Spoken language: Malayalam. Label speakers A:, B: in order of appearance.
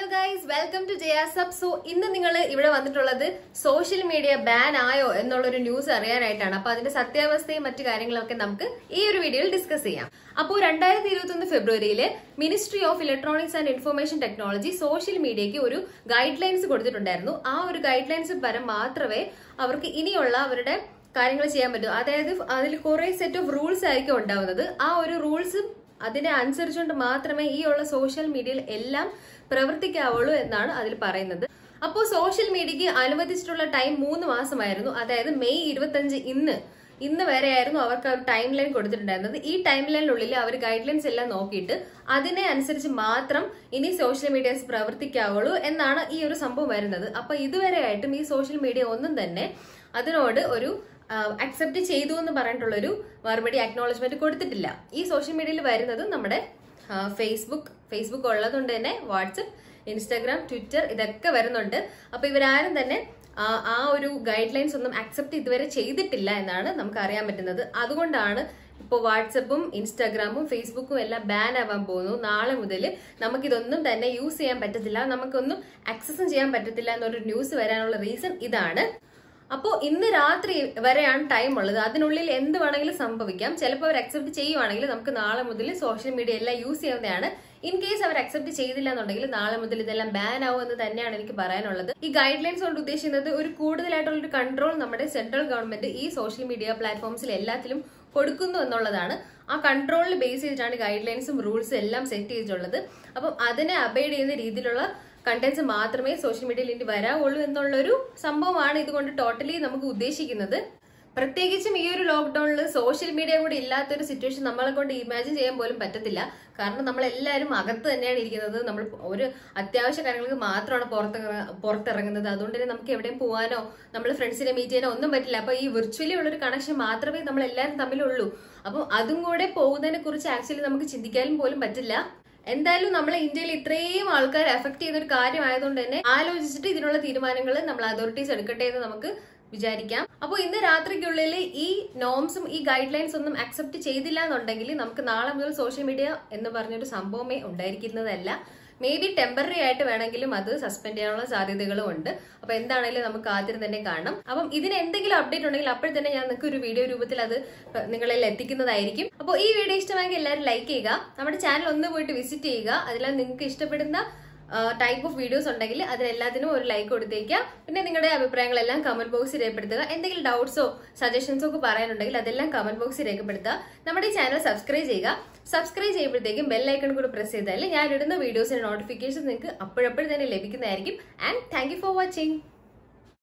A: ഗൈസ് വെൽക്കം ടു ജയാസബ് സോ ഇന്ന് നിങ്ങൾ ഇവിടെ വന്നിട്ടുള്ളത് സോഷ്യൽ മീഡിയ ബാൻ ആയോ എന്നുള്ളൊരു ന്യൂസ് അറിയാനായിട്ടാണ് അപ്പൊ അതിന്റെ സത്യാവസ്ഥയും മറ്റു കാര്യങ്ങളൊക്കെ നമുക്ക് ഈ ഒരു വീഡിയോയിൽ ഡിസ്കസ് ചെയ്യാം അപ്പോൾ രണ്ടായിരത്തി ഇരുപത്തി ഒന്ന് ഫെബ്രുവരിയിൽ ministry of electronics and information technology social മീഡിയയ്ക്ക് ഒരു ഗൈഡ് ലൈൻസ് കൊടുത്തിട്ടുണ്ടായിരുന്നു ആ ഒരു ഗൈഡ് ലൈൻസ് പരം മാത്രമേ അവർക്ക് ഇനിയുള്ള അവരുടെ കാര്യങ്ങൾ ചെയ്യാൻ പറ്റൂ അതായത് അതിൽ കുറെ സെറ്റ് ഓഫ് റൂൾസ് ആയിരിക്കും ഉണ്ടാവുന്നത് ആ ഒരു റൂൾസും അതിനെ അനുസരിച്ചുകൊണ്ട് മാത്രമേ ഈ ഉള്ള സോഷ്യൽ മീഡിയയിൽ എല്ലാം പ്രവർത്തിക്കാവുള്ളൂ എന്നാണ് അതിൽ പറയുന്നത് അപ്പോൾ സോഷ്യൽ മീഡിയക്ക് അനുവദിച്ചിട്ടുള്ള ടൈം മൂന്ന് മാസമായിരുന്നു അതായത് മെയ് ഇരുപത്തഞ്ച് ഇന്ന് ഇന്ന് വരെയായിരുന്നു അവർക്ക് ആ ഒരു ടൈം ലൈൻ കൊടുത്തിട്ടുണ്ടായിരുന്നത് ഈ ടൈം ലൈനിനുള്ളിൽ അവർ ഗൈഡ് ലൈൻസ് എല്ലാം നോക്കിയിട്ട് അതിനെ അനുസരിച്ച് മാത്രം ഇനി സോഷ്യൽ മീഡിയാസ് പ്രവർത്തിക്കാവുള്ളൂ എന്നാണ് ഈ ഒരു സംഭവം വരുന്നത് അപ്പൊ ഇതുവരെയായിട്ടും ഈ സോഷ്യൽ മീഡിയ ഒന്നും തന്നെ അതിനോട് ഒരു അക്സെപ്റ്റ് ചെയ്തു എന്ന് പറഞ്ഞിട്ടുള്ളൊരു മറുപടി അക്നോളജ്മെന്റ് കൊടുത്തിട്ടില്ല ഈ സോഷ്യൽ മീഡിയയിൽ വരുന്നത് നമ്മുടെ ഫേസ്ബുക്ക് ഫേസ്ബുക്ക് ഉള്ളതുകൊണ്ട് തന്നെ വാട്സപ്പ് ഇൻസ്റ്റാഗ്രാം ട്വിറ്റർ ഇതൊക്കെ വരുന്നുണ്ട് അപ്പൊ ഇവരാരും തന്നെ ആ ആ ഒരു ഗൈഡ് ലൈൻസ് ഒന്നും അക്സെപ്റ്റ് ഇതുവരെ ചെയ്തിട്ടില്ല എന്നാണ് നമുക്ക് അറിയാൻ പറ്റുന്നത് അതുകൊണ്ടാണ് ഇപ്പോൾ വാട്സപ്പും ഇൻസ്റ്റാഗ്രാമും ഫേസ്ബുക്കും എല്ലാം ബാൻ ആവാൻ പോകുന്നു നാളെ മുതൽ നമുക്കിതൊന്നും തന്നെ യൂസ് ചെയ്യാൻ പറ്റത്തില്ല നമുക്കൊന്നും ആക്സസും ചെയ്യാൻ പറ്റത്തില്ല എന്നൊരു ന്യൂസ് വരാനുള്ള റീസൺ ഇതാണ് അപ്പോൾ ഇന്ന് രാത്രി വരെയാണ് ടൈം ഉള്ളത് അതിനുള്ളിൽ എന്ത് വേണമെങ്കിലും സംഭവിക്കാം ചിലപ്പോൾ അവർ അക്സെപ്റ്റ് ചെയ്യുവാണെങ്കിൽ നമുക്ക് നാളെ മുതൽ സോഷ്യൽ മീഡിയ എല്ലാം യൂസ് ചെയ്യാവുന്നതാണ് ഇൻ കേസ് അവർ അക്സെപ്റ്റ് ചെയ്തില്ല എന്നുണ്ടെങ്കിൽ നാളെ മുതൽ ഇതെല്ലാം ബാൻ ആവും എന്ന് തന്നെയാണ് എനിക്ക് പറയാനുള്ളത് ഈ ഗൈഡ് ലൈൻസ് കൊണ്ട് ഉദ്ദേശിക്കുന്നത് ഒരു കൂടുതലായിട്ടുള്ള ഒരു കൺട്രോൾ നമ്മുടെ സെൻട്രൽ ഗവൺമെന്റ് ഈ സോഷ്യൽ മീഡിയ പ്ലാറ്റ്ഫോംസിൽ എല്ലാത്തിലും കൊടുക്കുന്നു എന്നുള്ളതാണ് ആ കൺട്രോളിൽ ബേസ് ചെയ്തിട്ടാണ് ഗൈഡ് ലൈൻസും റൂൾസും എല്ലാം സെറ്റ് ചെയ്തിട്ടുള്ളത് അപ്പം അതിനെ അബൈഡ് ചെയ്യുന്ന രീതിയിലുള്ള കണ്ടന്റ്സ് മാത്രമേ സോഷ്യൽ മീഡിയയിൽ ഇനി വരാവുള്ളൂ എന്നുള്ളൊരു സംഭവമാണ് ഇതുകൊണ്ട് ടോട്ടലി നമുക്ക് ഉദ്ദേശിക്കുന്നത് പ്രത്യേകിച്ചും ഈ ഒരു ലോക്ക്ഡൌണിൽ സോഷ്യൽ മീഡിയ കൂടി ഇല്ലാത്തൊരു സിറ്റുവേഷൻ നമ്മളെ കൊണ്ട് ഇമാജിൻ ചെയ്യാൻ പോലും പറ്റത്തില്ല കാരണം നമ്മൾ എല്ലാവരും അകത്ത് തന്നെയാണ് ഇരിക്കുന്നത് നമ്മൾ ഒരു അത്യാവശ്യ കാര്യങ്ങൾക്ക് മാത്രമാണ് പുറത്ത് പുറത്തിറങ്ങുന്നത് അതുകൊണ്ട് തന്നെ നമുക്ക് എവിടെയും പോകാനോ നമ്മൾ ഫ്രണ്ട്സിനെ മീറ്റ് ചെയ്യാനോ ഒന്നും പറ്റില്ല അപ്പൊ ഈ വിർച്വലി ഉള്ള ഒരു കണക്ഷൻ മാത്രമേ നമ്മൾ എല്ലാവരും തമ്മിലുള്ളൂ അപ്പം അതും കൂടെ പോകുന്നതിനെ കുറിച്ച് ആക്ച്വലി നമുക്ക് ചിന്തിക്കാനും പോലും പറ്റില്ല എന്തായാലും നമ്മളെ ഇന്ത്യയിൽ ഇത്രയും ആൾക്കാർ എഫക്ട് ചെയ്യുന്ന ഒരു കാര്യമായതുകൊണ്ട് തന്നെ ആലോചിച്ചിട്ട് ഇതിനുള്ള തീരുമാനങ്ങൾ നമ്മൾ അതോറിറ്റീസ് എടുക്കട്ടെ എന്ന് നമുക്ക് വിചാരിക്കാം അപ്പോൾ ഇന്ന് രാത്രിക്കുള്ളിൽ ഈ നോംസും ഈ ഗൈഡ് ലൈൻസ് ഒന്നും അക്സെപ്റ്റ് ചെയ്തില്ല എന്നുണ്ടെങ്കിൽ നമുക്ക് നാളെ മുതൽ സോഷ്യൽ മീഡിയ എന്ന് പറഞ്ഞൊരു സംഭവമേ ഉണ്ടായിരിക്കുന്നതല്ല മേ ബി ടെമ്പററി ആയിട്ട് വേണമെങ്കിലും അത് സസ്പെൻഡ് ചെയ്യാനുള്ള സാധ്യതകളും ഉണ്ട് അപ്പൊ എന്താണെങ്കിലും നമുക്ക് ആദ്യം തന്നെ കാണണം അപ്പം ഇതിന് എന്തെങ്കിലും അപ്ഡേറ്റ് ഉണ്ടെങ്കിൽ അപ്പോൾ തന്നെ ഞാൻ നിങ്ങൾക്ക് ഒരു വീഡിയോ രൂപത്തിൽ അത് നിങ്ങളിൽ എത്തിക്കുന്നതായിരിക്കും അപ്പോൾ ഈ വീഡിയോ ഇഷ്ടമായെങ്കിൽ എല്ലാവരും ലൈക്ക് ചെയ്യുക നമ്മുടെ ചാനൽ ഒന്ന് പോയിട്ട് വിസിറ്റ് ചെയ്യുക അതിൽ നിങ്ങൾക്ക് ഇഷ്ടപ്പെടുന്ന ടൈപ്പ് ഓഫ് വീഡിയോസ് ഉണ്ടെങ്കിൽ അതിനെല്ലാത്തിനും ഒരു ലൈക്ക് കൊടുത്തേക്കുക പിന്നെ നിങ്ങളുടെ അഭിപ്രായങ്ങളെല്ലാം കമന്റ് ബോക്സിൽ രേഖപ്പെടുത്തുക എന്തെങ്കിലും ഡൗട്ട്സോ സജഷൻസോ ഒക്കെ പറയാനുണ്ടെങ്കിൽ അതെല്ലാം കമന്റ് ബോക്സിൽ രേഖപ്പെടുത്തുക നമ്മുടെ ഈ ചാനൽ സബ്സ്ക്രൈബ് ചെയ്യുക സബ്സ്ക്രൈബ് ചെയ്യുമ്പോഴത്തേക്കും ബെല്ലൈക്കൺ കൂടി പ്രസ് ചെയ്താൽ ഞാൻ ഇടുന്ന വീഡിയോസിന്റെ നോട്ടിഫിക്കേഷൻ നിങ്ങൾക്ക് അപ്പോഴപ്പോഴും തന്നെ ലഭിക്കുന്നതായിരിക്കും ആൻഡ് താങ്ക് ഫോർ വാച്ചിങ്